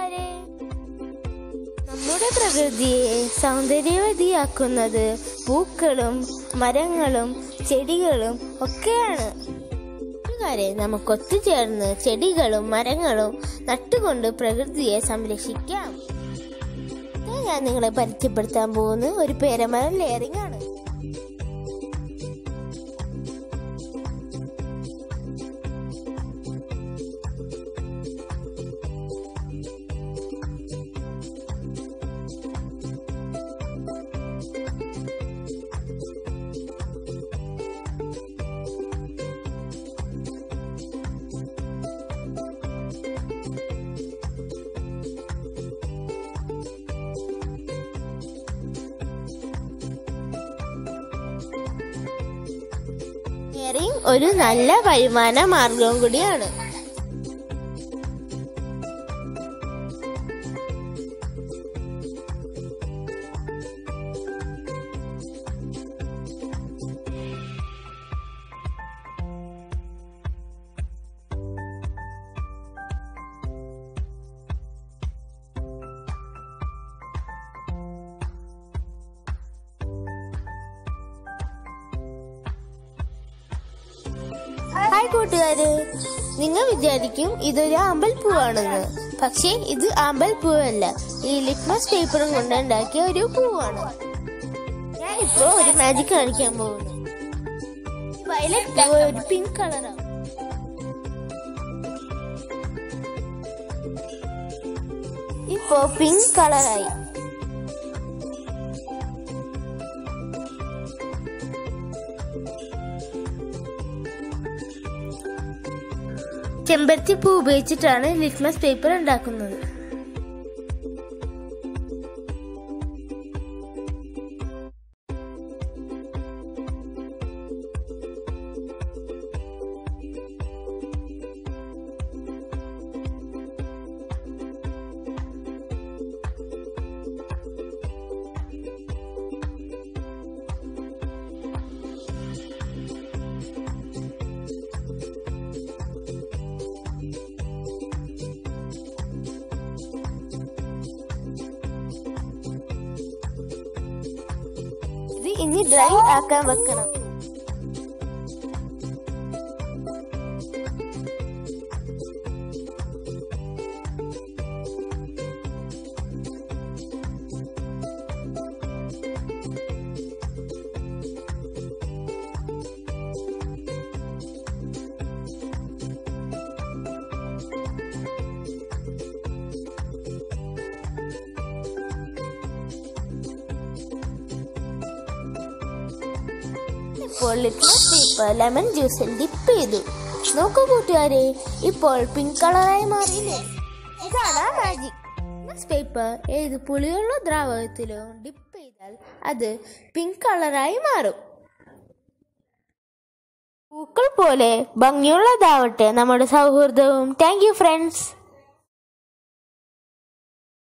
കൂട്ടുകാരെ നമ്മുടെ പ്രകൃതിയെ സൗന്ദര്യവതിയാക്കുന്നത് പൂക്കളും മരങ്ങളും ചെടികളും ഒക്കെയാണ് കൂട്ടുകാരെ നമുക്ക് ഒത്തുചേർന്ന് ചെടികളും മരങ്ങളും നട്ടുകൊണ്ട് പ്രകൃതിയെ സംരക്ഷിക്കാം ഇന്ന് ഞാൻ നിങ്ങളെ പരിചയപ്പെടുത്താൻ പോകുന്ന ഒരു പേരമരം ലെയറിംഗ് ആണ് ലെയറിംഗ് ഒരു നല്ല വരുമാന മാർഗവും കൂടിയാണ് ഹായ് കൂട്ടുകാര് നിങ്ങൾ വിചാരിക്കും ഇതൊരു ആമ്പൽപ്പൂവാണെന്ന് പക്ഷേ ഇത് ആമ്പൽപ്പൂവല്ല ഈ ലിറ്റ്മസ് പേപ്പറും കൊണ്ട് ഉണ്ടാക്കിയ ഒരു പൂവാണ് ഞാൻ ഇപ്പോ ഒരു മാജിക് കാണിക്കാൻ പോകുന്നു വയലറ്റ് പൂവ് ഒരു പിങ്ക് കളറാണ് ഇപ്പോ പിങ്ക് കളറായി ചെമ്പരത്തി പൂ ഉപയോഗിച്ചിട്ടാണ് ലിറ്റ്മസ് പേപ്പർ ഉണ്ടാക്കുന്നത് ഇത് ഇനി ഡ്രൈ ആക്കാൻ വെക്കണം ഇപ്പോൾ ലിറ്റ്മസ് പേപ്പർ ലെമൺ ജ്യൂസിൽ ഡിപ്പ് ചെയ്തു നോക്കൂ കൂട്ടുകാരെ ഇപ്പോൾ പിങ്ക് കളറായി മാറിയില്ലേ ഇതാണ് മാജിക് ലിറ്റ്മസ് പേപ്പർ ഏത് പുളിയുള്ള ദ്രാവകത്തിലോ ഡിപ്പ് ചെയ്താൽ അത് പിങ്ക് കളറായി മാറും പൂക്കൾ പോലെ ഭംഗിയുള്ളതാവട്ടെ നമ്മുടെ സൗഹൃദവും താങ്ക് യു ഫ്രണ്ട്സ്